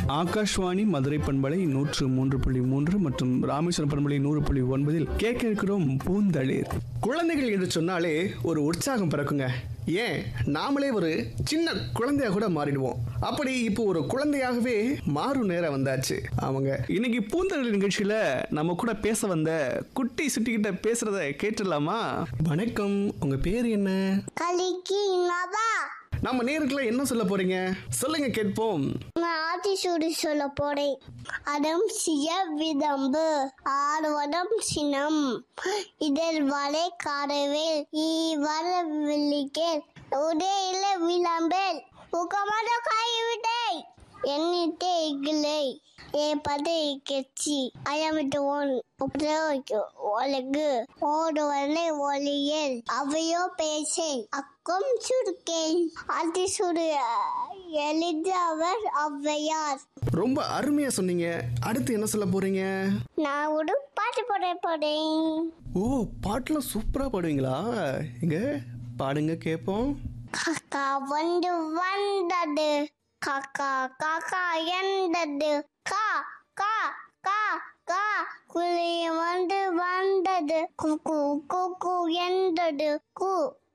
ஆகாஷ்வாணி மதுரை பண்பலை நூற்று மூன்று புள்ளி மூன்று மற்றும் ராமேஸ்வரம் பண்பலை நூறு புள்ளி ஒன்பதில் கேட்க இருக்கிறோம் பூந்தளிர் குழந்தைகள் என்று சொன்னாலே ஒரு உற்சாகம் பிறக்குங்க ஏன் நாமளே ஒரு சின்ன குழந்தையா கூட மாறிடுவோம் அப்படி இப்போ ஒரு குழந்தையாகவே மாறும் நேரம் வந்தாச்சு அவங்க இன்னைக்கு பூந்தளிர் நிகழ்ச்சியில நம்ம கூட பேச வந்த குட்டி சுட்டிக்கிட்ட பேசுறத கேட்டுடலாமா வணக்கம் உங்க பேர் என்ன கலிக்கு நபா நம்ம நேருக்குள்ள என்ன சொல்ல போறீங்க சொல்லுங்க கேட்போம் நான் ஆத்திசூடி சொல்ல போறேன் அடம் சிய விதம்பு ஆர்வடம் சினம் இதில் வரை காரவேல் ஈ வர வில்லிக்கேல் உடே இல்ல விளம்பேல் உக்கமத கைவிட்டை எண்ணிட்டே இகிலை ஏ பதே கெச்சி அயமிட்டு ஒன் ஒலகு ஓடுவனை ஒளியல் அவையோ பேசை அக்கம் சுருக்கேன் அதி சுடு எளிதவர் ஔவையார் ரொம்ப அருமையா சொன்னீங்க அடுத்து என்ன சொல்ல போறீங்க நான் ஒரு பாட்டு போட போறேன் ஓ பாட்டுலாம் சூப்பரா பாடுவீங்களா இங்க பாடுங்க கேட்போம் காக்கா வந்து வந்தது காக்கா காக்கா எந்தது கா கா கா கா குழி வந்து வந்தது குக்கு குக்கு எந்தது கு